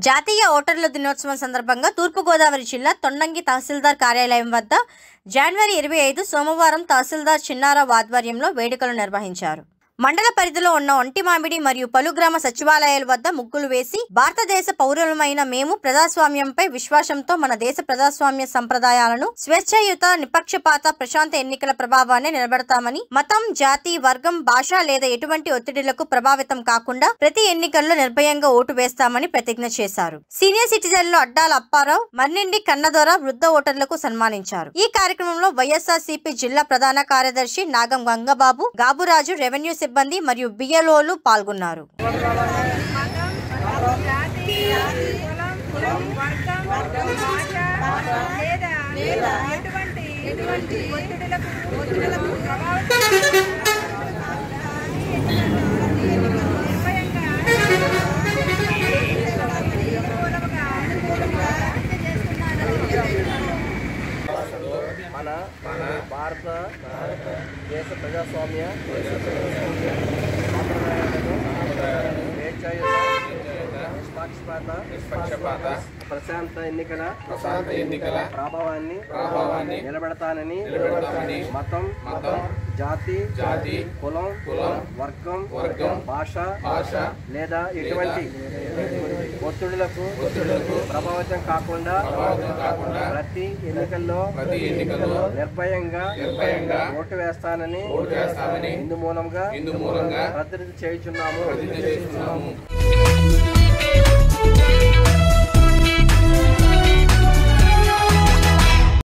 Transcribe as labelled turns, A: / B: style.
A: జాతీయ ఓటర్ల దినోత్సవం సందర్భంగా తూర్పుగోదావరి జిల్లా తొండంగి తహసీల్దార్ కార్యాలయం వద్ద జనవరి ఇరవై ఐదు సోమవారం తహసీల్దార్ చిన్నారావు ఆధ్వర్యంలో వేడుకలు నిర్వహించారు మండల పరిధిలో ఉన్న ఒంటిమామిడి మరియు పలు గ్రామ సచివాలయాల వద్ద ముగ్గులు వేసి భారతదేశ పౌరులమైన మేము ప్రజాస్వామ్యంపై విశ్వాసంతో మన దేశ ప్రజాస్వామ్య సంప్రదాయాలను స్వేచ్ఛాయుత నిపక్షపాత ప్రశాంత ఎన్నికల ప్రభావాన్ని నిలబెడతామని మతం జాతి వర్గం భాష లేదా ఎటువంటి ఒత్తిడిలకు ప్రభావితం కాకుండా ప్రతి ఎన్నికల్లో నిర్భయంగా ఓటు వేస్తామని ప్రతిజ్ఞ చేశారు సీనియర్ సిటిజన్లు అడ్డాల అప్పారావు మర్నిండి కన్నదొర వృద్ధ ఓటర్లకు సన్మానించారు ఈ కార్యక్రమంలో వైఎస్ఆర్ జిల్లా ప్రధాన కార్యదర్శి నాగం గంగబాబు గాబురాజు రెవెన్యూ సిబ్బంది మరియు బిఎల్ఓలు పాల్గొన్నారు
B: జాతి కులం వర్గం భాష లేదా ఎటువంటి ఎటువంటి ఒత్తిడులకు ఒత్తిడులకు ప్రభావితం నిర్భయంగా అనుకూలంగా
C: మన భారత దేశ ప్రజాస్వామ్య సాంప్రదాయాలను స్వేచ్ఛాయుత నిష్పాక్షపాత
D: పక్షపాత
C: ప్రశాంత ఎన్నికల
D: ప్రశాంత ఎన్నికల
C: ప్రభావాన్ని
D: ప్రభావాన్ని
C: నిలబెడతానని
D: నిలబెడతానని
C: మతం
D: మతం
C: జాతి
D: జాతి
C: కులం
D: కులం
C: వర్గం
D: వర్గం
C: భాష
D: భాష
C: లేదా ఎటువంటి ఒత్తిడులకు
D: ఒత్తిడులకు
C: ప్రభావితం కాకుండా
D: ప్రభావితం కాకుండా
C: ప్రతి ఎన్నికల్లో
D: ప్రతి ఎన్నికల్లో
C: నిర్భయంగా
D: నిర్భయంగా
C: ఓటు వేస్తానని
D: ఓటు వేస్తామని
C: ఇందు మూలంగా
D: ఇందు మూలంగా
C: ప్రతినిధి చేయుచున్నాము
D: ప్రతిజ్ఞ చేస్తున్నాము